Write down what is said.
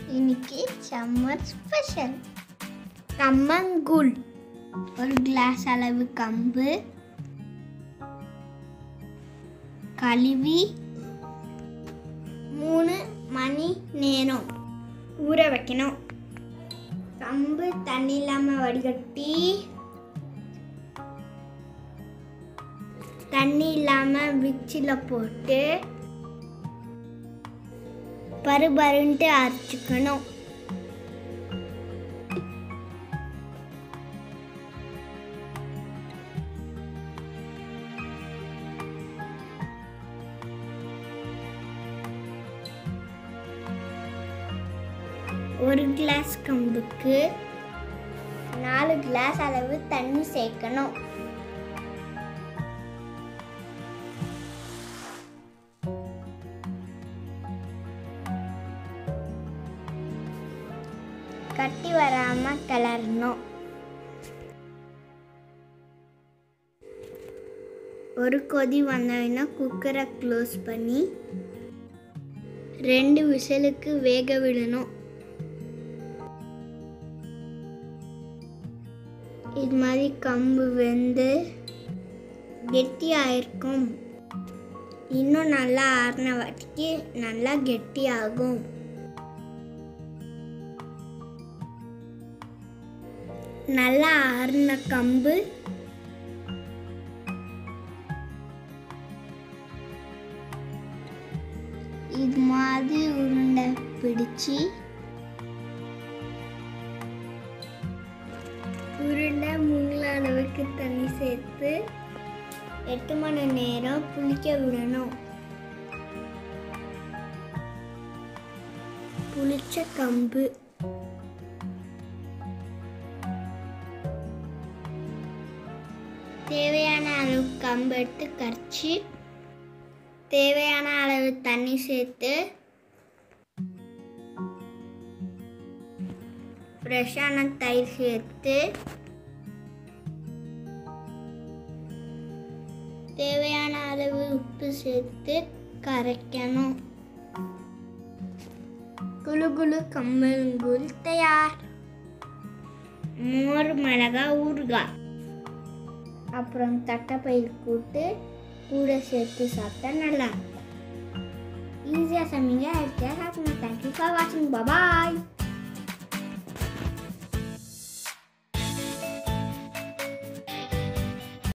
இன்னைக்கு summer special கம்மங்கூழ் ஒரு கிளாஸ் அளவு கம்பு கழுவி மூணு மணி நேரம் ஊற வைக்கணும் கம்பு தண்ணி இல்லாமல் வடிகட்டி தண்ணி இல்லாமல் மிக்சியில் போட்டு பருபருன்ட்டு அரைச்சிக்கணும் ஒரு கிளாஸ் கம்புக்கு நாலு கிளாஸ் அளவு தண்ணி சேர்க்கணும் கட்டி வராம கிளறணும் ஒரு கொதி வந்தோன்னா குக்கரை க்ளோஸ் பண்ணி ரெண்டு விசிலுக்கு வேக விடணும் இது மாதிரி கம்பு வெந்து கெட்டியாயிருக்கும் இன்னும் நல்லா ஆறின வாட்டிக்கு நல்லா கெட்டியாகும் நல்லா ஆறின கம்பு இது மாதிரி உருண்டை பிடிச்சி உருண்டை முங்கள அளவுக்கு தண்ணி சேர்த்து எட்டு மணி நேரம் புளிக்க விடணும் புளிச்ச கம்பு தேவையான அளவு கம்பு எடுத்து கரைச்சி தேவையான அளவு தண்ணி சேர்த்து ஃப்ரெஷ்ஷான தயிர் சேர்த்து தேவையான அளவு உப்பு சேர்த்து கரைக்கணும் குளு குளு கம்பங்கூழ் தயார் மோர் மிளகா ஊறுகாய் அப்புறம் தட்டைப்பயிர் கூட்டு கூட சேர்த்து சாப்பிட்டா நல்லா இருக்கும் ஈஸியாக சமைங்க ஹெல்த்தியாக சாப்பிடுங்க தேங்க்யூ ஃபார் வாட்சிங் பாய்